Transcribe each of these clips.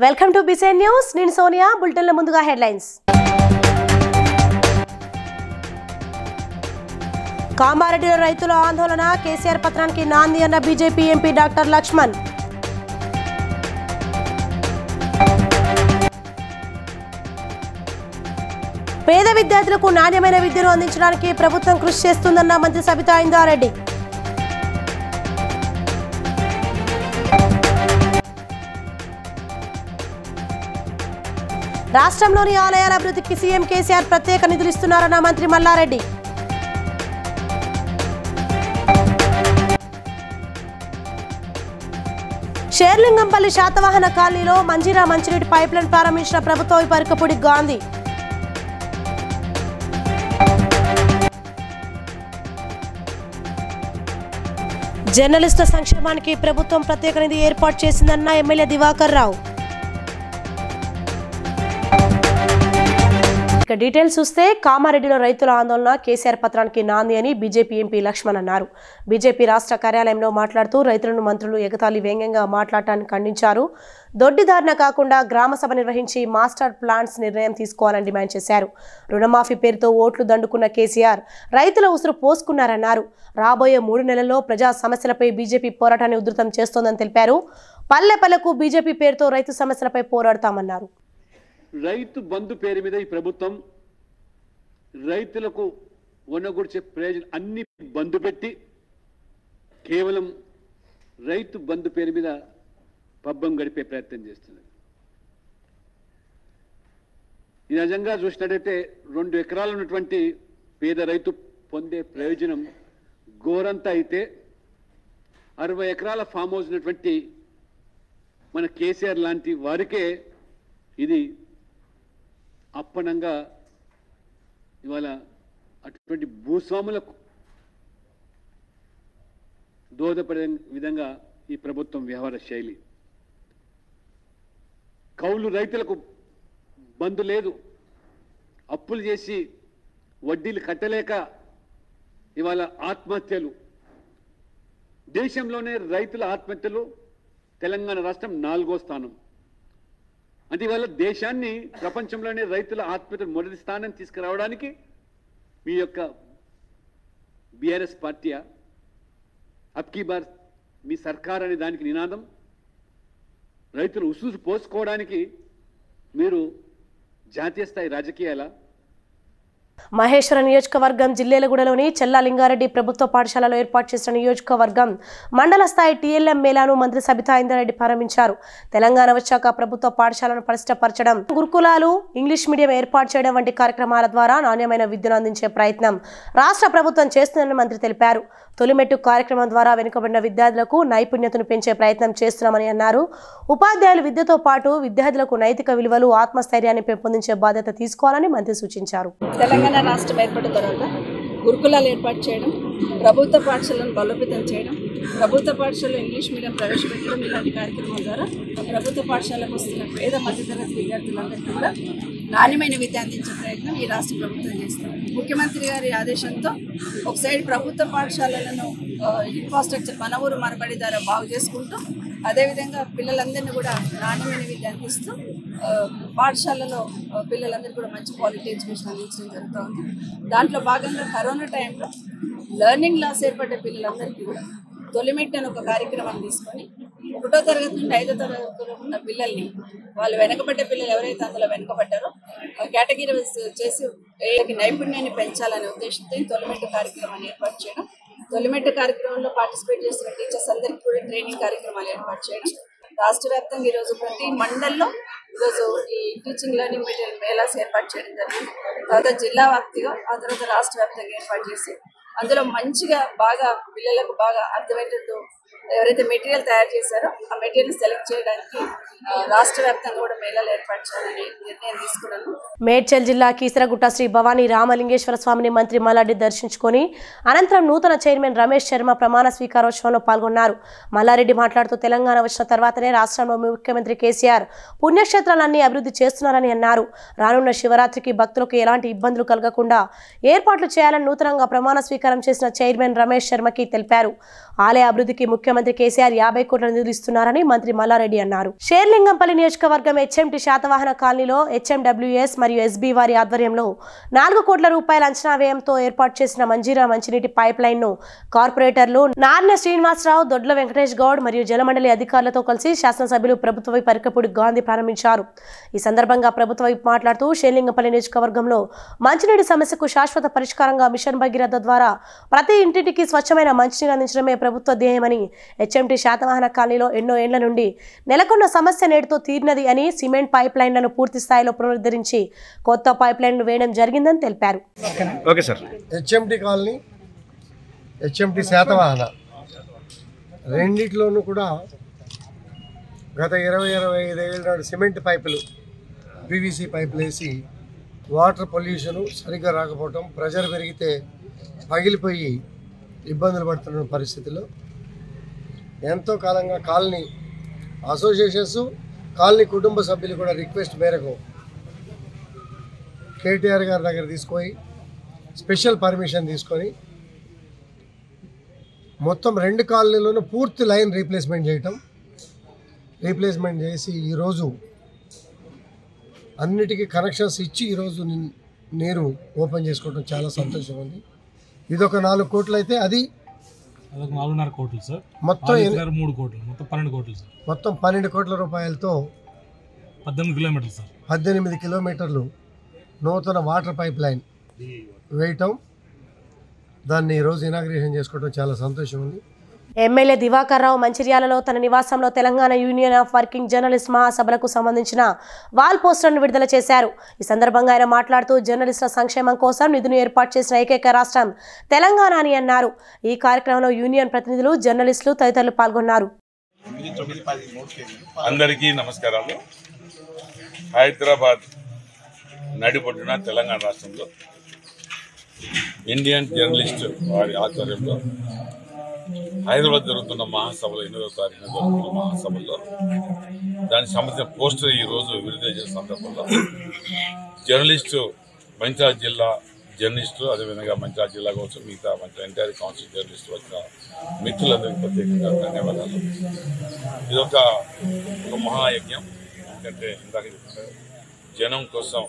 Welcome to బిసే news నేను సోనియా బులెటిన్ల ముందుగా headlines కామారెడ్డిలో రైతుల ఆందోళన కేసీఆర్ పత్రానికి నాంది అన్న బీజేపీ ఎంపీ డాక్టర్ లక్ష్మణ్ పేద విద్యార్థులకు నాణ్యమైన విద్యను అందించడానికి ప్రభుత్వం కృషి చేస్తుందన్న మంత్రి సబితా ఇందారెడ్డి రాష్ట్రంలోని ఆలయాల అభివృద్ధికి సీఎం కేసీఆర్ ప్రత్యేక నిధులు ఇస్తున్నారన్న మంత్రి మల్లారెడ్డి షేర్లింగంపల్లి శాతవాహన కాలనీలో మంజీరా మంచినీటి పైప్లైన్ ప్రారంభించిన ప్రభుత్వ పరికపుడి గాంధీ జర్నలిస్టుల సంక్షేమానికి ప్రభుత్వం ప్రత్యేక నిధి ఏర్పాటు చేసిందన్న ఎమ్మెల్యే దివాకర్ రావు ఇక డీటెయిల్స్ చూస్తే కామారెడ్డిలో రైతుల ఆందోళన కేసీఆర్ పత్రానికి నాంది అని బీజేపీ ఎంపీ లక్ష్మణ్ అన్నారు బీజేపీ రాష్ట్ర కార్యాలయంలో మాట్లాడుతూ రైతులను మంత్రులు ఎగతాళి వ్యంగ్యంగా మాట్లాడటాన్ని ఖండించారు దొడ్డిదారిన కాకుండా గ్రామ సభ నిర్వహించి మాస్టర్ ప్లాన్స్ నిర్ణయం తీసుకోవాలని డిమాండ్ చేశారు రుణమాఫీ పేరుతో ఓట్లు దండుకున్న కేసీఆర్ రైతుల ఉసురు పోసుకున్నారన్నారు రాబోయే మూడు నెలల్లో ప్రజా సమస్యలపై బీజేపీ పోరాటాన్ని ఉధృతం చేస్తోందని తెలిపారు పల్లె పల్లెకు బీజేపీ పేరుతో రైతు సమస్యలపై పోరాడతామన్నారు రైతు బంధు పేరు మీద ఈ ప్రభుత్వం రైతులకు వనగూర్చే ప్రయోజనం అన్ని బంధు పెట్టి కేవలం రైతు బంధు పేరు మీద పబ్బం గడిపే ప్రయత్నం చేస్తున్నది ఈ నిజంగా చూసినట్టయితే రెండు ఎకరాలు ఉన్నటువంటి పేద రైతు పొందే ప్రయోజనం ఘోరంతా అయితే అరవై ఎకరాల ఫామ్ హౌస్ ఉన్నటువంటి మన కేసీఆర్ లాంటి వారికే ఇది అప్పనంగా ఇవాళ అటువంటి భూస్వాములకు దోహదపడే విధంగా ఈ ప్రభుత్వం వ్యవహార శైలి కౌలు రైతులకు బంధు లేదు అప్పులు చేసి వడ్డీలు కట్టలేక ఇవాళ ఆత్మహత్యలు దేశంలోనే రైతుల ఆత్మహత్యలు తెలంగాణ రాష్ట్రం నాలుగో స్థానం అంటే ఇవాళ దేశాన్ని ప్రపంచంలోనే రైతుల ఆత్మహత్యలు మొదటి స్థానం తీసుకురావడానికి మీ యొక్క బీఆర్ఎస్ పార్టీ అబ్కీ బార్ మీ సర్కార్ అనే దానికి నినాదం రైతులు ఉసుసు పోసుకోవడానికి మీరు జాతీయ స్థాయి రాజకీయాల మహేశ్వర నియోజకవర్గం జిల్లేలగూడలోని చెల్లా లింగారెడ్డి ప్రభుత్వ పాఠశాలలో ఏర్పాటు చేసిన నియోజకవర్గం మండల స్థాయి టీఎల్ఎం మేళాను మంత్రి సబితా ఇంద్రారెడ్డి ప్రారంభించారు తెలంగాణ వచ్చాక ప్రభుత్వ పాఠశాలను పరిష్టపరచడం గురుకులాలు ఇంగ్లీష్ మీడియం ఏర్పాటు చేయడం వంటి కార్యక్రమాల ద్వారా నాణ్యమైన విద్యను అందించే ప్రయత్నం రాష్ట్ర ప్రభుత్వం చేస్తుందని మంత్రి తెలిపారు తొలిమెట్టు కార్యక్రమం ద్వారా వెనుకబడిన విద్యార్థులకు నైపుణ్యతను పెంచే ప్రయత్నం చేస్తున్నామని అన్నారు ఉపాధ్యాయులు విద్యతో పాటు విద్యార్థులకు నైతిక విలువలు ఆత్మస్థైర్యాన్ని పెంపొందించే బాధ్యత తీసుకోవాలని మంత్రి సూచించారు తెలంగాణ రాష్ట్రం ఏర్పడిన తర్వాత గురుకులాలు ఏర్పాటు చేయడం ప్రభుత్వ పాఠశాలను బలోపేతం చేయడం ప్రభుత్వ పాఠశాలలో ఇంగ్లీష్ మీడియం ప్రవేశపెట్టడం ఇలాంటి కార్యక్రమాల ద్వారా ప్రభుత్వ పాఠశాలకు వస్తున్న పేద మధ్యతరగతి విద్యార్థులందరికీ కూడా నాణ్యమైన విద్య అందించే ప్రయత్నం ఈ రాష్ట్ర ప్రభుత్వం చేస్తుంది ముఖ్యమంత్రి గారి ఆదేశంతో ఒక సైడ్ ప్రభుత్వ పాఠశాలలను ఇన్ఫ్రాస్ట్రక్చర్ మన ఊరు మనబడి ద్వారా బాగు చేసుకుంటూ అదేవిధంగా పిల్లలందరినీ కూడా నాణ్యమైన విద్య అందిస్తూ ఆ, పాఠశాలలో ఆ, పిల్లలందరికీ కూడా మంచి క్వాలిటీ ఎడ్యుకేషన్ అందించడం జరుగుతూ ఉంది దాంట్లో భాగంగా కరోనా టైంలో లెర్నింగ్ లాస్ ఏర్పడ్డ పిల్లలందరికీ కూడా తొలిమెట్ అని ఒక కార్యక్రమం తీసుకొని ఒకటో తరగతి నుండి ఐదో తరగతి వరకు ఉన్న పిల్లల్ని వాళ్ళు వెనకబడ్డ పిల్లలు ఎవరైతే అందులో వెనకబడ్డారో కేటగిరీ చేసి వీళ్ళకి నైపుణ్యాన్ని పెంచాలనే ఉద్దేశంతో ఈ తొలిమెట్టు కార్యక్రమాన్ని ఏర్పాటు చేయడం తొలిమెట్టు కార్యక్రమంలో పార్టిసిపేట్ చేస్తున్న టీచర్స్ అందరికీ కూడా ట్రైనింగ్ కార్యక్రమాలు ఏర్పాటు చేయడం రాష్ట్ర వ్యాప్తంగా ఈరోజు ప్రతి మండల్లో ఈరోజు ఈ టీచింగ్ లెర్నింగ్ మెటీరియల్ మేళాస్ ఏర్పాటు చేయడం జరిగింది తర్వాత జిల్లా వ్యాప్తిగా ఆ తర్వాత రాష్ట్ర వ్యాప్తంగా ఏర్పాటు చేసి అందులో మంచిగా బాగా పిల్లలకు బాగా అర్థమయ్యేటట్టు ఎవరైతే మెటీరియల్ తయారు చేశారో ఆ మెటీరియల్ సెలెక్ట్ చేయడానికి ఆ, రాష్ట్ర వ్యాప్తంగా కూడా మేళాలు ఏర్పాటు చేయాలని నిర్ణయం తీసుకున్నాను మేడ్చల్ జిల్లా కీసరగుట్ట శ్రీ భవానీ రామలింగేశ్వర స్వామిని మంత్రి మల్లారెడ్డి దర్శించుకొని అనంతరం నూతన చైర్మన్ రమేష్ శర్మ ప్రమాణ స్వీకారోత్సవంలో పాల్గొన్నారు మల్లారెడ్డి మాట్లాడుతూ తెలంగాణ వచ్చిన తర్వాతనే రాష్ట్రంలో ముఖ్యమంత్రి కేసీఆర్ పుణ్యక్షేత్రాలన్నీ అభివృద్ధి చేస్తున్నారని అన్నారు రానున్న శివరాత్రికి భక్తులకు ఎలాంటి ఇబ్బందులు కలగకుండా ఏర్పాట్లు చేయాలని నూతనంగా ప్రమాణ స్వీకారం చేసిన చైర్మన్ రమేష్ శర్మకి తెలిపారు ఆలయ అభివృద్ధికి ముఖ్య ముఖ్యమంత్రి కేసీఆర్ యాభై కోట్ల నిధులు ఇస్తున్నారని మంత్రి మల్లారెడ్డి అన్నారు షేర్లింగంపల్లి నియోజకవర్గం హెచ్ఎంటి శాతవాహన కాలనీలో హెచ్ఎండబ్ల్యూఎస్ మరియు ఎస్బీ వారి ఆధ్వర్యంలో నాలుగు కోట్ల రూపాయల అంచనా వ్యయంతో ఏర్పాటు చేసిన మంజీరా మంచినీటి పైప్ లైన్ ను కార్పొరేటర్లు నార్న శ్రీనివాసరావు దొడ్ల వెంకటేష్ గౌడ్ మరియు జలమండలి అధికారులతో కలిసి శాసనసభ్యులు ప్రభుత్వ వైపు పరికపూడి గాంధీ ప్రారంభించారు ఈ సందర్భంగా ప్రభుత్వ వైపు మాట్లాడుతూ షేర్లింగంపల్లి నియోజకవర్గంలో మంచినీటి సమస్యకు శాశ్వత పరిష్కారంగా మిషన్ భగీరథ ద్వారా ప్రతి ఇంటింటికి స్వచ్ఛమైన మంచినీరు అందించడమే ప్రభుత్వ ధ్యేయమని హెచ్ఎంటీ శాతవాహన కాలనీలో ఎన్నో ఏళ్ల నుండి నెలకొన్న సమస్య నేటితో తీరినది అని సిమెంట్ పైప్ లైన్లను పూర్తి స్థాయిలో పునరుద్ధరించి కొత్త పైప్ లైన్లు వేయడం జరిగిందని తెలిపారు okay sir HMT colony HMT Satavahana రెండిట్లోనూ కూడా గత ఇరవై ఇరవై ఐదేళ్ళ నాడు సిమెంట్ పైపులు పీవీసీ పైపులు వేసి వాటర్ పొల్యూషను సరిగ్గా రాకపోవటం ప్రెషర్ పెరిగితే పగిలిపోయి ఇబ్బందులు పడుతున్న పరిస్థితిలో ఎంతో కాలంగా కాలనీ అసోసియేషన్స్ కాలనీ కుటుంబ సభ్యులు కూడా రిక్వెస్ట్ మేరకు కేటీఆర్ గారి దగ్గర తీసుకుపోయి స్పెషల్ పర్మిషన్ తీసుకొని మొత్తం రెండు కాలనీలోనూ పూర్తి లైన్ రీప్లేస్మెంట్ చేయటం రీప్లేస్మెంట్ చేసి ఈరోజు అన్నిటికీ కనెక్షన్స్ ఇచ్చి ఈరోజు ని- నీరు ఓపెన్ చేసుకోవడం చాలా సంతోషం ఉంది ఇదొక నాలుగు కోట్లు అయితే అది అదొక నాలుగున్నర కోట్లు సార్ మొత్తం ఎన్ని- గారు మూడు కోట్లు మొత్తం పన్నెండు కోట్లు సార్ మొత్తం పన్నెండు కోట్ల రూపాయలతో పద్దెనిమిది కిలోమీటర్లు సార్ పద్దెనిమిది కిలోమీటర్లు నూతన వాటర్ పైప్ లైన్ వేయటం దాన్ని ఈరోజు ఇనాగ్రేషన్ చేసుకోవడం చాలా సంతోషం ఉంది ఎమ్మెల్యే దివాకర్ రావు మంచిర్యాలలో తన నివాసంలో Telangana union of working journalist మహాసభలకు సంబంధించిన వాల్ పోస్టర్ను విడుదల చేశారు ఈ సందర్భంగా ఆయన మాట్లాడుతూ జర్నలిస్టుల సంక్షేమం కోసం నిధులు ఏర్పాటు చేసిన ఏకైక రాష్ట్రం తెలంగాణ అని అన్నారు ఈ కార్యక్రమంలో యూనియన్ ప్రతినిధులు జర్నలిస్టులు తదితరులు పాల్గొన్నారు అందరికీ నమస్కారాలు హైదరాబాద్ నడిబొడ్డున తెలంగాణ రాష్ట్రంలో ఇండియన్ జర్నలిస్ట్ వారి ఆధ్వర్యంలో హైదరాబాద్ జరుగుతున్న మహాసభలో ఎనిమిదవ తారీఖున జరుగుతున్న మహాసభలో దానికి సంబంధించిన పోస్టర్ ఈ రోజు విడుదల చేసిన సందర్భంలో జర్నలిస్టు మంచిర్యాల జిల్లా జర్నలిస్టు అదేవిధంగా మంచిర్యాల జిల్లా కావచ్చు మిగతా మంచి ఎంటైర్ కౌన్సిల్ జర్నలిస్టు వచ్చిన మిత్రులందరికీ ప్రత్యేకంగా ధన్యవాదాలు ఇది ఒక ఒక మహాయజ్ఞం ఎందుకంటే ఇందాక చెప్పినట్టు జనం కోసం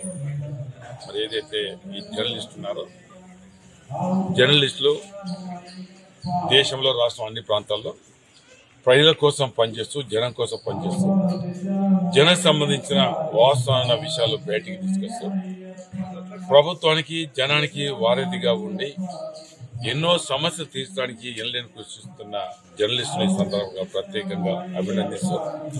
మరి ఏదైతే ఈ జర్నలిస్ట్ ఉన్నారో జర్నలిస్టులు దేశంలో రాష్ట్రం అన్ని ప్రాంతాల్లో ప్రజల కోసం పనిచేస్తూ జనం కోసం పనిచేస్తూ జనం సంబంధించిన వాస్తవమైన విషయాలు బయటికి తీసుకొస్తూ ప్రభుత్వానికి జనానికి వారధిగా ఉండి ఎన్నో సమస్యలు తీర్చడానికి ఎనలేని కృషిస్తున్న జర్నలిస్టులు ఈ సందర్భంగా ప్రత్యేకంగా అభినందిస్తూ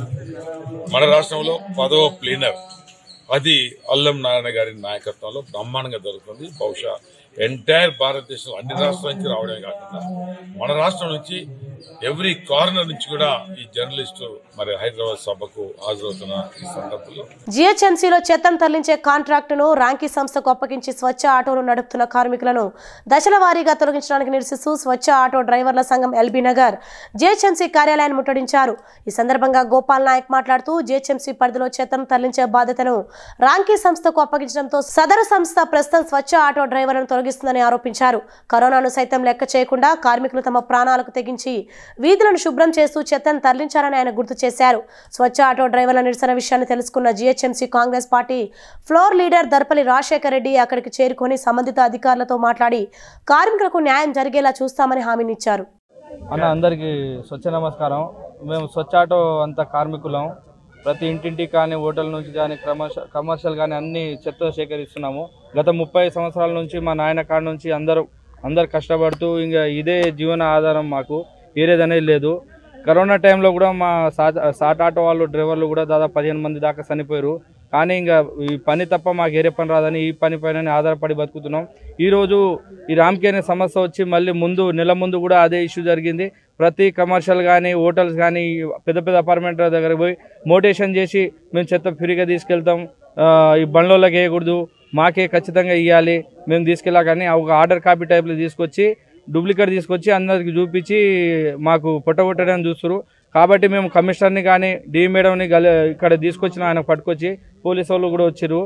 మన రాష్ట్రంలో పదవ ప్లీనర్ అది అల్లం నారాయణ గారి నాయకత్వంలో బ్రహ్మాండంగా జరుగుతుంది బహుశా ఎంటైర్ భారతదేశం అన్ని రాష్ట్రాల నుంచి రావడమే కాకుండా మన రాష్ట్రం నుంచి ఎవ్రీ కార్నర్ నుంచి కూడా ఈ జర్నలిస్టు మరి హైదరాబాద్ సభకు హాజరవుతున్న ఈ సందర్భంలో జీహెచ్ఎంసీలో చెత్తను తరలించే కాంట్రాక్టును రాంకీ సంస్థకు అప్పగించి స్వచ్ఛ ఆటోలు నడుపుతున్న కార్మికులను దశల వారీగా తొలగించడానికి నిరసిస్తూ స్వచ్ఛ ఆటో డ్రైవర్ల సంఘం ఎల్బీ నగర్ జీహెచ్ఎంసీ కార్యాలయాన్ని ముట్టడించారు ఈ సందర్భంగా గోపాల్ నాయక్ మాట్లాడుతూ జీహెచ్ఎంసీ పరిధిలో చెత్తను తరలించే బాధ్యతను రాంకీ సంస్థకు అప్పగించడంతో సదరు సంస్థ ప్రస్తుతం స్వచ్ఛ ఆటో డ్రైవర్లను తొలగిస్తుందని ఆరోపించారు కరోనాను సైతం లెక్క చేయకుండా కార్మికులు తమ ప్రాణాలకు తెగించి వీధులను శుభ్రం చేస్తూ చెత్తను తరలించారని ఆయన గుర్తు చేశారు స్వచ్ఛ ఆటో డ్రైవర్ల నిరసన విషయాన్ని తెలుసుకున్న GHMC Congress party floor leader Darpalli Rajasekhar Reddy అక్కడికి చేరుకొని సంబంధిత అధికారులతో మాట్లాడి కార్మికులకు న్యాయం జరిగేలా చూస్తామని హామీనిచ్చారు అన్న అందరికీ స్వచ్ఛ నమస్కారం మేము స్వచ్ఛ ఆటో అంత కార్మికులం ప్రతి ఇంటింటికి కానీ హోటల్ నుంచి కానీ కమర్షియల్ కమర్షియల్ కానీ అన్ని చెత్త సేకరిస్తున్నాము గత ముప్పై సంవత్సరాల నుంచి మా నాయన కాడ నుంచి అందరూ అందరు కష్టపడుతూ ఇంకా ఇదే జీవన ఆధారం మాకు ఏరేదనేది లేదు కరోనా టైంలో కూడా మా సాట్ సాట్ ఆటో వాళ్ళు డ్రైవర్లు కూడా దాదాపు పదిహేను మంది దాకా చనిపోయారు కానీ ఇంకా ఈ పని తప్ప మాకు ఏరే పని రాదని ఈ పని పైన ఆధారపడి బతుకుతున్నాం ఈరోజు ఈ రామ్కి అనే సమస్య వచ్చి మళ్ళీ ముందు నెల ముందు కూడా అదే ఇష్యూ జరిగింది ప్రతి కమర్షియల్ కానీ హోటల్స్ కానీ పెద్ద పెద్ద అపార్ట్మెంట్ల దగ్గర పోయి మోటేషన్ చేసి మేము చెత్త ఫ్రీగా తీసుకెళ్తాం ఆ, ఈ బండ్లలోకి వేయకూడదు మాకే ఖచ్చితంగా ఇవ్వాలి మేము తీసుకెళ్ళా కానీ ఒక ఆర్డర్ కాపీ టైప్లో తీసుకొచ్చి డూప్లికేట్ తీసుకొచ్చి అందరికి చూపించి మాకు పొట్టగొట్టడానికి చూస్తారు కాబట్టి మేము కమిషనర్ని కానీ డి మేడంని గల ఇక్కడ తీసుకొచ్చిన ఆయన పట్టుకొచ్చి పోలీసు వాళ్ళు కూడా వచ్చారు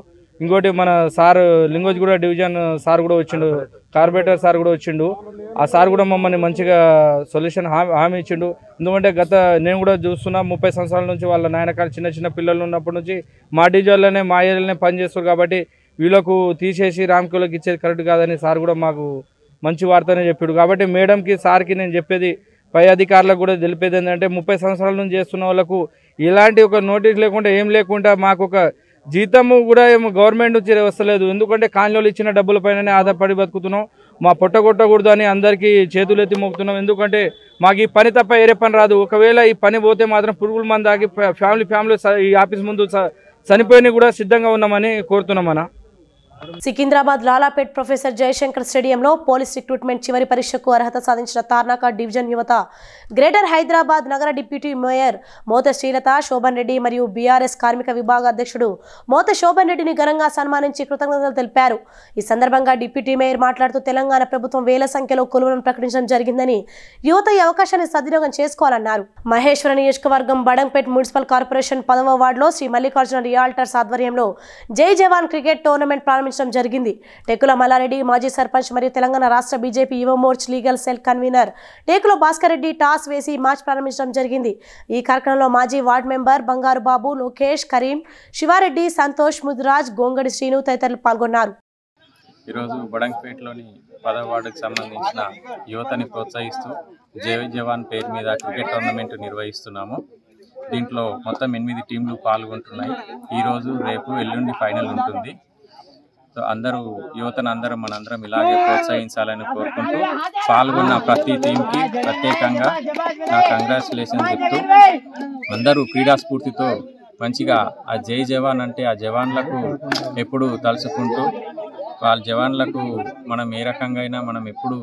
ఇంకోటి మన సార్ లింగోజ్గూడ డివిజన్ సార్ కూడా వచ్చిండు కార్పొరేటర్ సార్ కూడా వచ్చిండు ఆ సార్ కూడా మమ్మల్ని మంచిగా సొల్యూషన్ హామీ హామీ ఇచ్చిండు ఎందుకంటే గత నేను కూడా చూస్తున్నా ముప్పై సంవత్సరాల నుంచి వాళ్ళ నాయనకాలు చిన్న చిన్న పిల్లలు ఉన్నప్పటి నుంచి మా డివిజన్లోనే మా ఏరియాలోనే పనిచేస్తారు కాబట్టి వీళ్ళకు తీసేసి రామ్కోలకు ఇచ్చేది కరెక్ట్ కాదని సార్ కూడా మాకు మంచి వార్తనే చెప్పాడు కాబట్టి మేడంకి సార్కి నేను చెప్పేది పై అధికారులకు కూడా తెలిపేది ఏంటంటే ముప్పై సంవత్సరాల నుంచి చేస్తున్న వాళ్ళకు ఇలాంటి ఒక నోటీస్ లేకుండా ఏం లేకుండా మాకు ఒక జీతము కూడా ఏమో గవర్నమెంట్ నుంచి వస్తలేదు ఎందుకంటే కాలనీలో ఇచ్చిన డబ్బుల పైననే ఆధారపడి బతుకుతున్నాం మా పొట్ట కొట్టకూడదు అని అందరికీ చేతులు ఎత్తి మోపుతున్నాం ఎందుకంటే మాకు ఈ పని తప్ప ఏరే పని రాదు ఒకవేళ ఈ పని పోతే మాత్రం పురుగుల మంది ఆగి ఫ్యామిలీ ఫ్యామిలీ స- ఈ ఆఫీస్ ముందు స- చనిపోయిన కూడా సిద్ధంగా ఉన్నామని కోరుతున్నాం అన్న సికింద్రాబాద్ లాలాపేట్ ప్రొఫెసర్ జయశంకర్ స్టేడియంలో పోలీస్ రిక్రూట్మెంట్ చివరి పరీక్షకు అర్హత సాధించిన తార్నాక డివిజన్ యువత గ్రేటర్ హైదరాబాద్ నగర డిప్యూటీ మేయర్ మోత శ్రీలత శోభన్ రెడ్డి మరియు బీఆర్ఎస్ కార్మిక విభాగ అధ్యక్షుడు మోత శోభన్ రెడ్డిని ఘనంగా సన్మానించి కృతజ్ఞతలు తెలిపారు ఈ సందర్భంగా డిప్యూటీ మేయర్ మాట్లాడుతూ తెలంగాణ ప్రభుత్వం వేల సంఖ్యలో కొలువులను ప్రకటించడం జరిగిందని యువత ఈ అవకాశాన్ని సద్వినియోగం చేసుకోవాలన్నారు మహేశ్వర నియోజకవర్గం బడంపేట్ మున్సిపల్ కార్పొరేషన్ పదవ వార్డులో శ్రీ మల్లికార్జున రియాల్టర్స్ ఆధ్వర్యంలో జై జవాన్ క్రికెట్ టోర్నమెంట్ ప్రారంభించడం జరిగింది టేకుల మల్లారెడ్డి మాజీ సర్పంచ్ మరియు తెలంగాణ రాష్ట్ర BJP Yuva Morcha legal cell convener Tekula Bhaskar Reddy toss వేసి మ్యాచ్ ప్రారంభించడం జరిగింది ఈ కార్యక్రమంలో మాజీ వార్డు మెంబర్ బంగారు బాబు లోకేష్ కరీం శివారెడ్డి సంతోష్ ముదిరాజ్ గోంగడి శ్రీను తదితరులు పాల్గొన్నారు ఈరోజు బడంగపేటలోని పదవ వార్డుకు సంబంధించిన యువతని ప్రోత్సహిస్తూ జై జవాన్ పేరు మీద క్రికెట్ టోర్నమెంట్ నిర్వహిస్తున్నాము దీంట్లో మొత్తం ఎనిమిది టీంలు పాల్గొంటున్నాయి ఈరోజు రేపు ఎల్లుండి ఫైనల్ ఉంటుంది సో అందరూ యువతను అందరం మనందరం ఇలాగే ప్రోత్సహించాలని కోరుకుంటూ పాల్గొన్న ప్రతి టీంకి ప్రత్యేకంగా నా కంగ్రాచులేషన్ చెప్తూ అందరూ క్రీడా స్ఫూర్తితో మంచిగా ఆ జై జవాన్ అంటే ఆ జవాన్లకు ఎప్పుడు తలుచుకుంటూ వాళ్ళ జవాన్లకు మనం ఏ రకంగా అయినా మనం ఎప్పుడు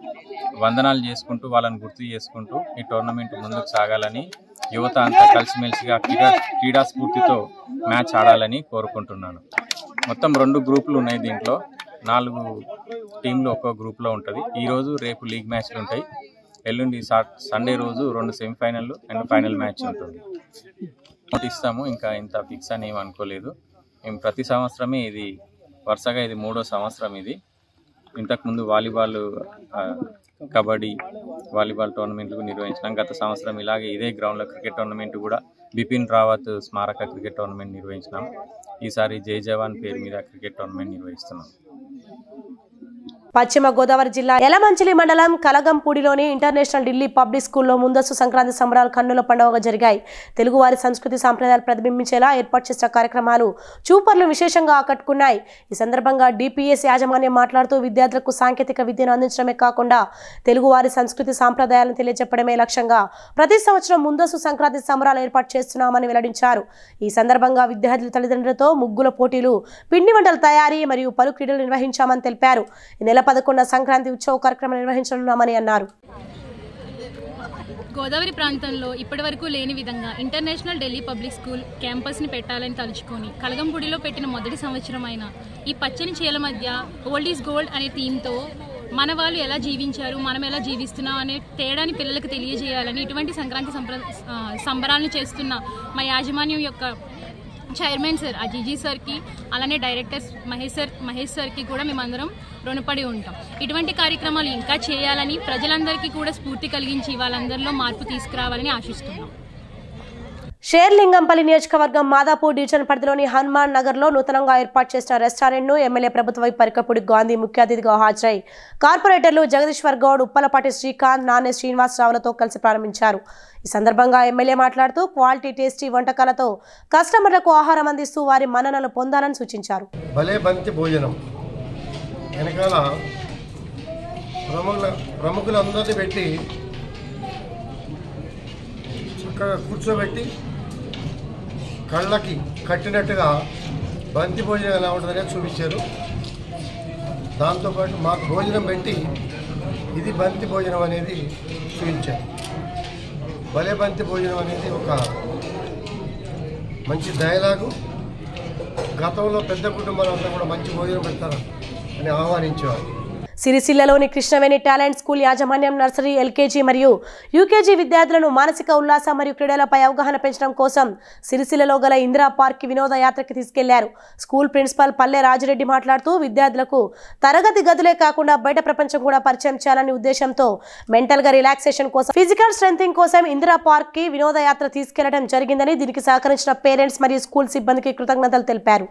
వందనాలు చేసుకుంటూ వాళ్ళని గుర్తు చేసుకుంటూ ఈ టోర్నమెంట్ ముందుకు సాగాలని యువత అంతా కలిసిమెలిసిగా క్రీడా క్రీడా స్ఫూర్తితో మ్యాచ్ ఆడాలని కోరుకుంటున్నాను మొత్తం రెండు గ్రూపులు ఉన్నాయి దీంట్లో నాలుగు టీంలు ఒక్కో గ్రూప్లో ఉంటుంది ఈరోజు రేపు లీగ్ మ్యాచ్లు ఉంటాయి ఎల్లుండి సా- సండే రోజు రెండు సెమీఫైనల్ అండ్ ఫైనల్ మ్యాచ్ ఉంటుంది అమౌంట్ ఇస్తాము ఇంకా ఇంత ఫిక్స్ అని ఏం అనుకోలేదు మేము ప్రతి సంవత్సరమే ఇది వరుసగా ఇది మూడో సంవత్సరం ఇది ఇంతకుముందు వాలీబాల్ ఆ, కబడ్డీ వాలీబాల్ టోర్నమెంట్లు నిర్వహించినాం గత సంవత్సరం ఇలాగే ఇదే గ్రౌండ్లో క్రికెట్ టోర్నమెంట్ కూడా బిపిన్ రావత్ స్మారక క్రికెట్ టోర్నమెంట్ నిర్వహించినాం ఈసారి జై జవాన్ పేరు మీద క్రికెట్ టోర్నమెంట్ నిర్వహిస్తున్నాం పశ్చిమ గోదావరి జిల్లా యలమంచిలి మండలం కలగంపూడిలోని ఇంటర్నేషనల్ ఢిల్లీ పబ్లిక్ స్కూల్లో ముందస్తు సంక్రాంతి సంబరాలు కన్నుల పండుగగా జరిగాయి తెలుగువారి సంస్కృతి సాంప్రదాయాలు ప్రతిబింబించేలా ఏర్పాటు చేసిన కార్యక్రమాలు చూపర్లు విశేషంగా ఆకట్టుకున్నాయి ఈ సందర్భంగా డిపిఎస్ యాజమాన్యం మాట్లాడుతూ విద్యార్థులకు సాంకేతిక విద్యను అందించడమే కాకుండా తెలుగువారి సంస్కృతి సాంప్రదాయాలను తెలియజెప్పడమే లక్ష్యంగా ప్రతి సంవత్సరం ముందస్తు సంక్రాంతి సంబరాలు ఏర్పాటు చేస్తున్నామని వెల్లడించారు ఈ సందర్భంగా విద్యార్థుల తల్లిదండ్రులతో ముగ్గుల పోటీలు పిండి వంటల తయారీ మరియు పలు క్రీడలు నిర్వహించామని తెలిపారు ఈ నెల పదకొండున సంక్రాంతి ఉత్సవ కార్యక్రమం నిర్వహించనున్నామని అన్నారు గోదావరి ప్రాంతంలో ఇప్పటివరకు లేని విధంగా ఇంటర్నేషనల్ ఢిల్లీ పబ్లిక్ స్కూల్ క్యాంపస్ని పెట్టాలని తలుచుకొని కలగంపూడిలో పెట్టిన మొదటి సంవత్సరం అయిన ఈ పచ్చని చీల మధ్య ఓల్డ్ ఈజ్ గోల్డ్ అనే థీమ్తో మన వాళ్ళు ఎలా జీవించారు మనం ఎలా జీవిస్తున్నాం అనే తేడాని పిల్లలకు తెలియజేయాలని ఇటువంటి సంక్రాంతి సంప్ర ఆ, సంబరాలను చేస్తున్న మా యాజమాన్యం యొక్క చైర్మన్ సార్ అజీజీ సార్కి అలానే డైరెక్టర్ మహేష్ సార్ మహేష్ సార్కి కూడా మేమందరం రుణపడి ఉంటాం ఇటువంటి కార్యక్రమాలు ఇంకా చేయాలని ప్రజలందరికీ కూడా స్ఫూర్తి కలిగించి వాళ్ళందరిలో మార్పు తీసుకురావాలని ఆశిస్తున్నాం షేర్లింగంపల్లి నియోజకవర్గం మాదాపూర్ డివిజన్ పరిధిలోని హనుమాన్ నగర్లో నూతనంగా ఏర్పాటు చేసిన రెస్టారెంట్ను ఎమ్మెల్యే ప్రభుత్వ పరికపుడి గాంధీ ముఖ్య అతిథిగా హాజరై కార్పొరేటర్లు జగదీశ్వర్ గౌడ్ ఉప్పలపాటి శ్రీకాంత్ నానే శ్రీనివాసరావులతో కలిసి ప్రారంభించారు ఈ సందర్భంగా ఎమ్మెల్యే మాట్లాడుతూ క్వాలిటీ టేస్టీ వంటకాలతో కస్టమర్లకు ఆహారం అందిస్తూ వారి మన్ననలు పొందాలని సూచించారు భలే బంతి భోజనం వెనకాల ప్రముఖుల ప్రముఖులందరినీ పెట్టి చక్కగా కూర్చోబెట్టి కళ్ళకి కట్టినట్టుగా బంతి భోజనం ఎలా ఉంటుందనేది చూపించారు దాంతోపాటు మాకు భోజనం పెట్టి ఇది బంతి భోజనం అనేది చూపించారు భలే బంతి భోజనం అనేది ఒక మంచి డైలాగు గతంలో పెద్ద కుటుంబాలంతా కూడా మంచి భోజనం పెడతారు అని ఆహ్వానించేవారు సిరిసిల్లలోని కృష్ణవేణి టాలెంట్ స్కూల్ యాజమాన్యం నర్సరీ ఎల్కేజీ మరియు యూకేజీ విద్యార్థులను మానసిక ఉల్లాసం మరియు క్రీడలపై అవగాహన పెంచడం కోసం సిరిసిల్లలో గల ఇందిరా పార్క్ కి వినోద యాత్రకి తీసుకెళ్లారు స్కూల్ ప్రిన్సిపల్ పల్లె రాజిరెడ్డి మాట్లాడుతూ విద్యార్థులకు తరగతి గదులే కాకుండా బయట ప్రపంచం కూడా పరిచయం చేయాలనే ఉద్దేశంతో మెంటల్ గా రిలాక్సేషన్ కోసం ఫిజికల్ స్ట్రెంథింగ్ కోసం ఇందిరా పార్క్ కి వినోద యాత్ర తీసుకెళ్లడం జరిగిందని దీనికి సహకరించిన పేరెంట్స్ మరియు స్కూల్ సిబ్బందికి కృతజ్ఞతలు తెలిపారు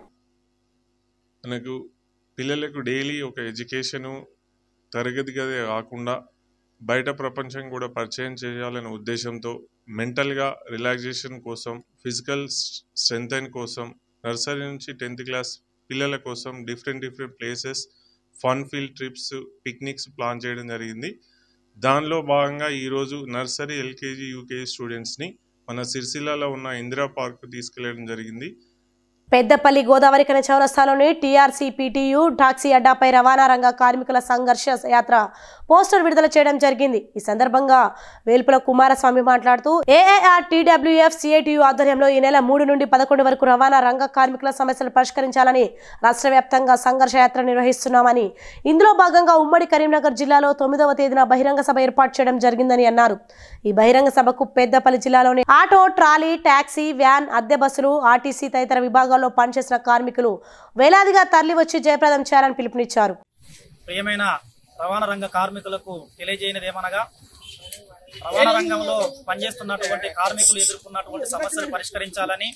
మనకు పిల్లలకు డైలీ ఒక ఎడ్యుకేషను తరగతి గది కాకుండా బయట ప్రపంచం కూడా పరిచయం చేయాలనే ఉద్దేశంతో మెంటల్గా రిలాక్సేషన్ కోసం ఫిజికల్ స్ట్రెంగ్తన్ కోసం నర్సరీ నుంచి టెన్త్ క్లాస్ పిల్లల కోసం different different places fun field trips picnics plan చేయడం జరిగింది దానిలో భాగంగా ఈరోజు నర్సరీ ఎల్కేజీ యూకేజీ స్టూడెంట్స్ని మన సిరిసిల్లాలో ఉన్న ఇందిరా పార్క్ తీసుకెళ్లడం జరిగింది పెద్దపల్లి గోదావరి కన చౌరస్తాలోని టీఆర్సీ పీటీయూ టాక్సీ అడ్డాపై రవాణా రంగ కార్మికుల సంఘర్ష యాత్ర పోస్టర్ విడుదల చేయడం జరిగింది ఈ సందర్భంగా వేల్పుల కుమారస్వామి మాట్లాడుతూ ఏఐఆర్ టీడబ్ల్యూఎఫ్ సిఐటియు ఆధ్వర్యంలో ఈ నెల మూడు నుండి పదకొండు వరకు రవాణా రంగ కార్మికుల సమస్యలు పరిష్కరించాలని రాష్ట్ర వ్యాప్తంగా సంఘర్ష యాత్ర నిర్వహిస్తున్నామని ఇందులో భాగంగా ఉమ్మడి కరీంనగర్ జిల్లాలో తొమ్మిదవ తేదీన బహిరంగ సభ ఏర్పాటు చేయడం జరిగిందని అన్నారు ఈ బహిరంగ సభకు పెద్దపల్లి జిల్లాలోని ఆటో ట్రాలీ టాక్సీ వ్యాన్ అద్దె బస్సులు ఆర్టీసీ తదితర విభాగాల్లో పనిచేసిన కార్మికులు వేలాదిగా తరలివచ్చి జయప్రదం చేయాలని పిలుపునిచ్చారు ప్రియమైన రవాణా రంగ కార్మికులకు తెలియజేయనిది ఏమనగా రవాణా రంగంలో పనిచేస్తున్నటువంటి కార్మికులు ఎదుర్కొన్నటువంటి సమస్యలు పరిష్కరించాలని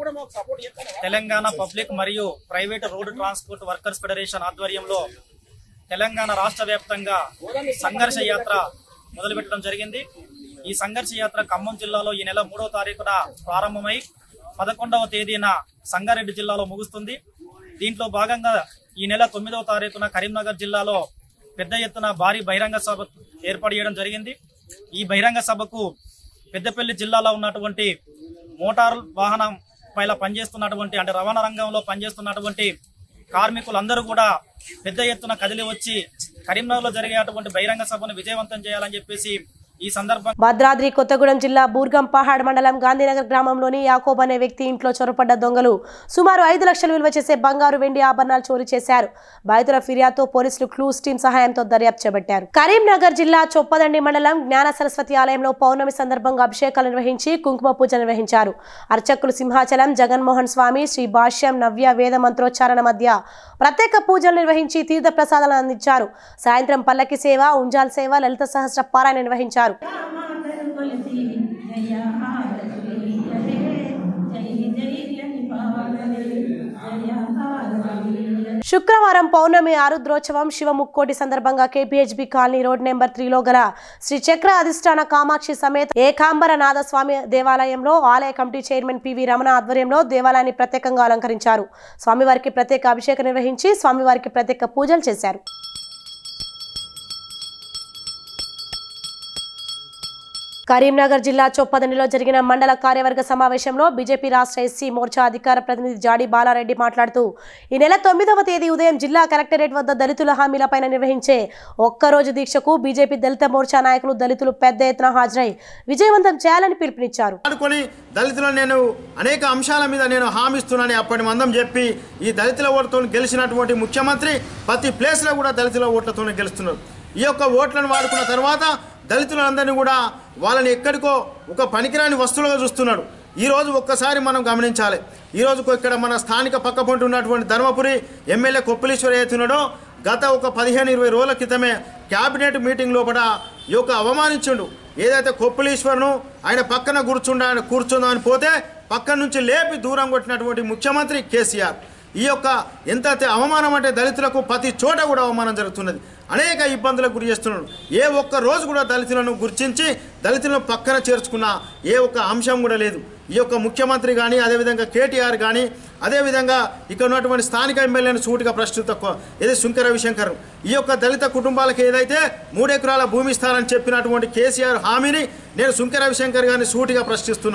తెలంగాణ పబ్లిక్ మరియు private road transport workers federation ఆధ్వర్యంలో తెలంగాణ రాష్ట్ర వ్యాప్తంగా సంఘర్ష యాత్ర మొదలుపెట్టడం జరిగింది ఈ సంఘర్ష యాత్ర ఖమ్మం జిల్లాలో ఈ నెల మూడవ తారీఖున ప్రారంభమై పదకొండవ తేదీన సంగారెడ్డి జిల్లాలో ముగుస్తుంది దీంట్లో భాగంగా ఈ నెల తొమ్మిదవ తారీఖున కరీంనగర్ జిల్లాలో పెద్ద ఎత్తున భారీ బహిరంగ సభ ఏర్పాటు చేయడం జరిగింది ఈ బహిరంగ సభకు పెద్దపల్లి జిల్లాలో ఉన్నటువంటి మోటార్ వాహనం పైన పనిచేస్తున్నటువంటి అంటే రవాణా రంగంలో పనిచేస్తున్నటువంటి కార్మికులందరూ కూడా పెద్ద ఎత్తున కదిలి వచ్చి కరీంనగర్లో జరిగేటువంటి బహిరంగ సభను విజయవంతం చేయాలని చెప్పేసి ఈ సందర్భంగా భద్రాద్రి కొత్తగూడెం జిల్లా బూర్గం పహాడ్ మండలం గాంధీనగర్ గ్రామంలోని యాకోబ్ అనే వ్యక్తి ఇంట్లో చొరపడ్డ దొంగలు సుమారు ఐదు లక్షలు విలువ చేసే బంగారు వెండి ఆభరణాలు చోరీ చేశారు బాధితుల ఫిర్యాదుతో పోలీసులు క్లూస్ టీం సహాయంతో దర్యాప్తు చేపట్టారు కరీంనగర్ జిల్లా చొప్పదండి మండలం జ్ఞాన సరస్వతి ఆలయంలో పౌర్ణమి సందర్భంగా అభిషేకాలు నిర్వహించి కుంకుమ పూజ నిర్వహించారు అర్చకులు సింహాచలం జగన్మోహన్ స్వామి శ్రీ భాష్యం నవ్య వేద మంత్రోచ్చారణ మధ్య ప్రత్యేక పూజలు నిర్వహించి తీర్థ ప్రసాదాలను అందించారు సాయంత్రం పల్లకి సేవ ఉంజాల్ సేవ లలిత సహస్ర పారాయణ నిర్వహించారు శుక్రవారం పౌర్ణమి ఆరుద్రోత్సవం శివ ముక్కోటి సందర్భంగా కేపీహెచ్బి కాలనీ రోడ్ నెంబర్ త్రీలో గల శ్రీ చక్ర అధిష్టాన కామాక్షి సమేత ఏకాంబర నాథ స్వామి దేవాలయంలో ఆలయ కమిటీ చైర్మన్ పివి రమణ ఆధ్వర్యంలో దేవాలయాన్ని ప్రత్యేకంగా అలంకరించారు స్వామివారికి ప్రత్యేక అభిషేకం నిర్వహించి స్వామివారికి ప్రత్యేక పూజలు చేశారు కరీంనగర్ జిల్లా చొప్పదండిలో జరిగిన మండల కార్యవర్గ సమావేశంలో బీజేపీ రాష్ట్ర ఎస్సీ మోర్చా అధికార ప్రతినిధి జాడి బాలారెడ్డి మాట్లాడుతూ ఈ నెల తొమ్మిదవ తేదీ ఉదయం జిల్లా కలెక్టరేట్ వద్ద దళితుల హామీలపైన నిర్వహించే ఒక్కరోజు దీక్షకు బీజేపీ దళిత మోర్చా నాయకులు దళితులు పెద్ద ఎత్తున హాజరై విజయవంతం చేయాలని పిలుపునిచ్చారు ఆడుకొని దళితులను నేను అనేక అంశాల మీద నేను హామీస్తున్నానని అప్పటి మందం చెప్పి ఈ దళితుల ఓట్లతో గెలిచినటువంటి ముఖ్యమంత్రి ప్రతి ప్లేస్లో కూడా దళితుల ఓట్లతోనే గెలుస్తున్నారు ఈ యొక్క ఓట్లను వాడుకున్న తర్వాత దళితులందరినీ కూడా వాళ్ళని ఎక్కడికో ఒక పనికిరాని వస్తువులుగా చూస్తున్నాడు ఈరోజు ఒక్కసారి మనం గమనించాలి ఈరోజు ఇక్కడ మన స్థానిక పక్క పొంటి ఉన్నటువంటి ధర్మపురి ఎమ్మెల్యే కొప్పలీశ్వర్ ఏతున్నాడో గత ఒక పదిహేను ఇరవై రోజుల క్రితమే క్యాబినెట్ మీటింగ్ లోపల ఈ యొక్క అవమానించుండు ఏదైతే కొప్పలీశ్వర్ను ఆయన పక్కన కూర్చుండా కూర్చుందామని పోతే పక్కన నుంచి లేపి దూరం కొట్టినటువంటి ముఖ్యమంత్రి కేసీఆర్ ఈ యొక్క ఎంత అవమానం అంటే దళితులకు ప్రతి చోట కూడా అవమానం జరుగుతున్నది అనేక ఇబ్బందులకు గురి చేస్తున్నాడు ఏ ఒక్క రోజు కూడా దళితులను గుర్తించి దళితులను పక్కన చేర్చుకున్న ఏ ఒక్క అంశం కూడా లేదు ఈ యొక్క ముఖ్యమంత్రి కానీ అదేవిధంగా కేటీఆర్ కానీ అదేవిధంగా ఇక్కడ ఉన్నటువంటి స్థానిక ఎమ్మెల్యేను సూటిగా ప్రశ్నిత ఇది శుంకర రవిశంకర్ ఈ యొక్క దళిత కుటుంబాలకు ఏదైతే మూడు ఎకరాల భూమి ఇస్తానని చెప్పినటువంటి కేసీఆర్ హామీని నేను శుంకర రవిశంకర్ గారిని సూటిగా ప్రశ్నిస్తున్నా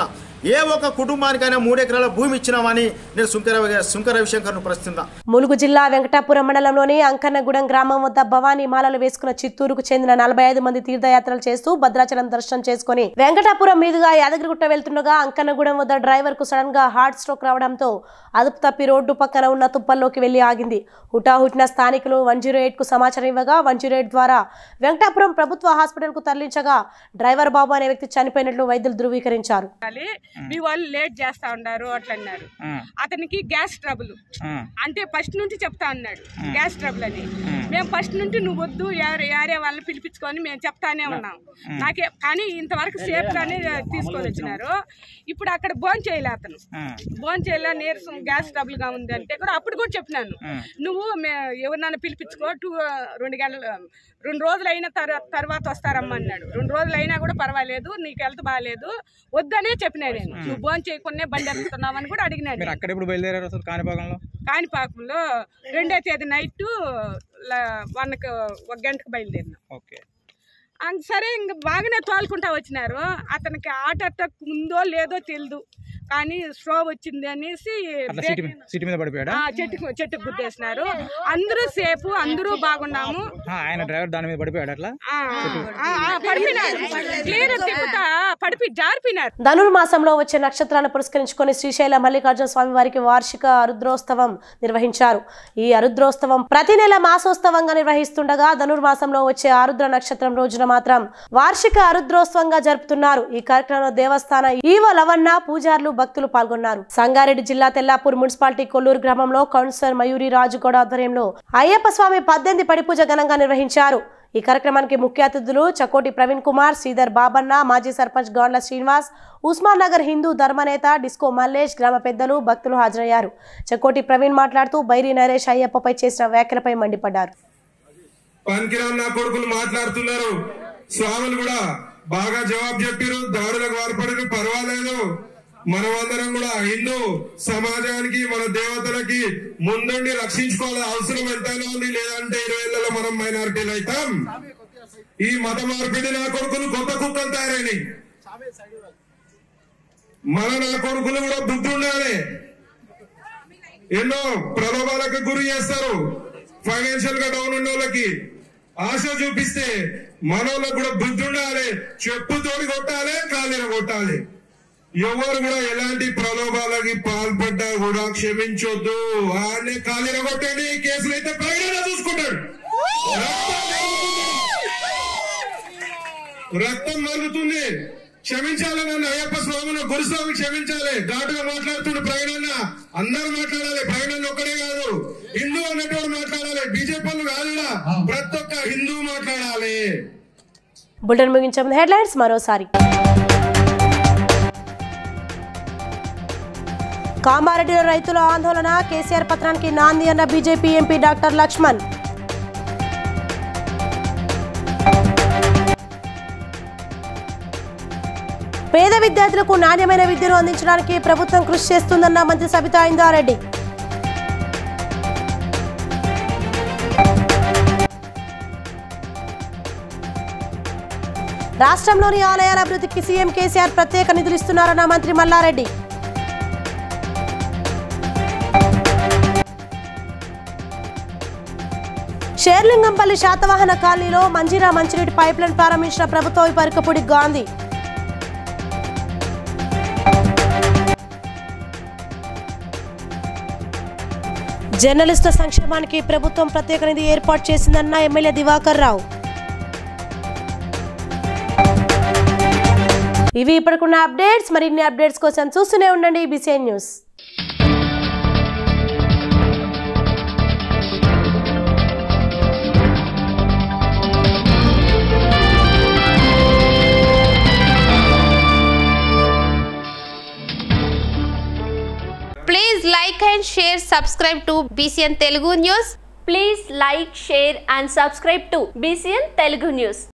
ఏ ఒక్క కుటుంబానికైనా మూడు ఎకరాల భూమి ఇచ్చినామని నేను సుంకర సుంకర రవిశంకర్ను ప్రశ్నిస్తున్నా ములుగు జిల్లా వెంకటాపురం మండలంలోని అంకన్నగూడెం గ్రామం వద్ద భవానీ మాలలు వేసుకున్న చిత్తూరుకు చెందిన నలభై ఐదు మంది తీర్థయాత్రలు చేస్తూ భద్రాచలం దర్శనం చేసుకుని వెంకటాపురం మీదుగా యాదగిరిగుట్ట వెళ్తుండగా అంకన్నగూడెం వద్ద డ్రైవర్ కు సడన్ గా హార్ట్ స్ట్రోక్ రావడంతో అదుపు తప్పి రోడ్డు పక్కన ఉన్న తుప్పల్లోకి వెళ్లి ఆగింది హుటాహుటిన స్థానికులు వన్ జీరో ఎయిట్ కు సమాచారం ఇవ్వగా వన్ జీరో ఎయిట్ ద్వారా వెంకటాపురం ప్రభుత్వ హాస్పిటల్ కు తరలించగా డ్రైవర్ బాబు అనే వ్యక్తి చనిపోయినట్లు వైద్యులు ధృవీకరించారు ఉండాలి. మీ వాళ్ళు లేట్ చేస్తా ఉన్నారు అట్లా అన్నారు అతనికి గ్యాస్ ట్రబుల్ అంటే ఫస్ట్ నుంచి చెప్తా అన్నాడు గ్యాస్ ట్రబుల్ అని మేము ఫస్ట్ నుంచి నువ్వు వద్దు యారే యారే వాళ్ళని పిలిపించుకొని మేము చెప్తానే ఉన్నాం నాకే కానీ ఇంతవరకు సేఫ్ గానే తీసుకొని వచ్చినారు ఇప్పుడు అక్కడ బోన్ చేయలే అతను బోన్ చేయలే నీరసం గ్యాస్ ట్రబుల్ గా ఉంది అంటే కూడా అప్పుడు కూడా చెప్పినాను నువ్వు మే- ఎవరినైనా పిలిపించుకో టూ రెండు గంటలు రెండు రోజులు అయిన తర్వా- తర్వాత వస్తారమ్మా అన్నాడు రెండు రోజులు అయినా కూడా పర్వాలేదు నీకు హెల్త్ బాగాలేదు వద్దనే చెప్పినా నేను నువ్వు భోజనం చేయకుండా బండి ఎక్కుతున్నావని కూడా అడిగినాడు మీరు అక్కడ ఇప్పుడు బయలుదేరారు అసలు కాణిపాకంలో కాణిపాకంలో రెండో తేదీ నైట్ వన్కి ఒక గంటకు బయలుదేరినాం ఓకే అంత సరే ఇంక బాగానే తోలుకుంటా వచ్చినారు అతనికి హార్ట్ అటాక్ ఉందో లేదో తెలియదు కానీ స్ట్రో వచ్చింది అనేసి అట్లా సీటు మీద సీటు మీద పడిపోయాడా ఆ, చెట్టుకు చెట్టుకు గుద్దేసినారు అందరూ సేఫ్ అందరూ బాగున్నాము ఆ, ఆయన డ్రైవర్ దాని మీద పడిపోయాడు అట్లా ఆ, ఆ, ఆ, పడిపోయినారు క్లియర్ తిప్పుతా పడిపి జారిపోయినారు ధనుర్మాసంలో వచ్చే నక్షత్రాన్ని పురస్కరించుకొని శ్రీశైల మల్లికార్జున స్వామి వారికి వార్షిక అరుద్రోత్సవం నిర్వహించారు ఈ అరుద్రోత్సవం ప్రతి నెల మాసోత్సవంగా నిర్వహిస్తుండగా ధనుర్మాసంలో వచ్చే ఆరుద్ర నక్షత్రం రోజున మాత్రం వార్షిక అరుద్రోత్సవంగా జరుపుతున్నారు ఈ కార్యక్రమంలో దేవస్థాన ఈవో లవన్న పూజారులు భక్తులు పాల్గొన్నారు సంగారెడ్డి జిల్లా తెల్లాపూర్ మున్సిపాలిటీ కొల్లూరు గ్రామంలో కౌన్సిలర్ మయూరి రాజుగౌడ ఆధ్వర్యంలో అయ్యప్ప స్వామి పద్దెనిమిది పడిపూజ ఘనంగా నిర్వహించారు ఈ కార్యక్రమానికి ముఖ్య అతిథులు చకోటి ప్రవీణ్ కుమార్ శ్రీధర్ బాబన్న మాజీ సర్పంచ్ గాండ్ల శ్రీనివాస్ ఉస్మాన్ నగర్ హిందూ ధర్మనేత డిస్కో మల్లేష్ గ్రామ పెద్దలు భక్తులు హాజరయ్యారు చకోటి ప్రవీణ్ మాట్లాడుతూ బైరి నరేష్ అయ్యప్పపై చేసిన వ్యాఖ్యలపై మండిపడ్డారు పనికిరామ్ నా కొడుకులు మాట్లాడుతున్నారు స్వాములు కూడా బాగా జవాబు చెప్పారు దాడులకు వార్పడకు పర్వాలేదు మనమందరం కూడా హిందూ సమాజానికి మన దేవతలకి ముందుండి రక్షించుకోవాల్సిన అవసరం ఎంతైనా ఉంది లేదంటే ఇరవై ఏళ్లలో మనం మైనారిటీలు అవుతాం ఈ మత మార్పిడి నా కొడుకులు కొత్త కుక్కలు తయారైనవి మన నా కొడుకులు కూడా బుద్ధి ఉండాలి ఎన్నో ప్రలోభాలకు గురి చేస్తారు ఫైనాన్షియల్ గా డౌన్ ఉన్న వాళ్ళకి ఆశ చూపిస్తే మనోళ్ళకు కూడా బుద్ధి ఉండాలి చెప్పుతోడి కొట్టాలి కాలిన కొట్టాలి ఎవరు కూడా ఎలాంటి ప్రలోభాలకి పాల్పడ్డా కూడా క్షమించొద్దు ఆయన్ని కాలిన కొట్టండి కేసులు అయితే పైన చూసుకుంటాడు రక్తం మరుగుతుంది క్షమించాలి నన్ను అయ్యప్ప స్వామిని గురుస్వామి క్షమించాలి ఘాటుగా మాట్లాడుతుండే ప్రవీణన్న అందరూ మాట్లాడాలి ప్రవీణన్న ఒక్కడే కాదు హిందూ అన్నటువంటి మాట్లాడాలి బీజేపీ వాళ్ళు కాదు ఈడ. ప్రతి ఒక్క హిందూ మాట్లాడాలి బులెటిన్ ముగించే ముందు హెడ్లైన్స్ మరోసారి కామారెడ్డిలో రైతుల ఆందోళన కేసీఆర్ పత్రానికి నాంది అన్న బీజేపీ ఎంపీ డాక్టర్ లక్ష్మణ్ పేద విద్యార్థులకు నాణ్యమైన విద్యను అందించడానికి ప్రభుత్వం కృషి చేస్తుందన్న మంత్రి సబితా ఇందారెడ్డి రాష్ట్రంలోని ఆలయాల అభివృద్ధికి సీఎం కేసీఆర్ ప్రత్యేక నిధులు ఇస్తున్నారన్న మంత్రి మల్లారెడ్డి షేర్లింగంపల్లి శాతవాహన కాలనీలో మంజీరా మంచినీటి పైప్లైన్ ప్రారంభించిన ప్రభుత్వ పరికపుడి గాంధీ జర్నలిస్టుల సంక్షేమానికి ప్రభుత్వం ప్రత్యేక నిధి ఏర్పాటు చేసిందన్న ఎమ్మెల్యే దివాకర్ రావు ఇవి ఇప్పటికున్న అప్డేట్స్ మరిన్ని అప్డేట్స్ కోసం చూస్తూనే ఉండండి BCN news Please like and share, subscribe to BCN Telugu News. Please like, share and subscribe to BCN Telugu News.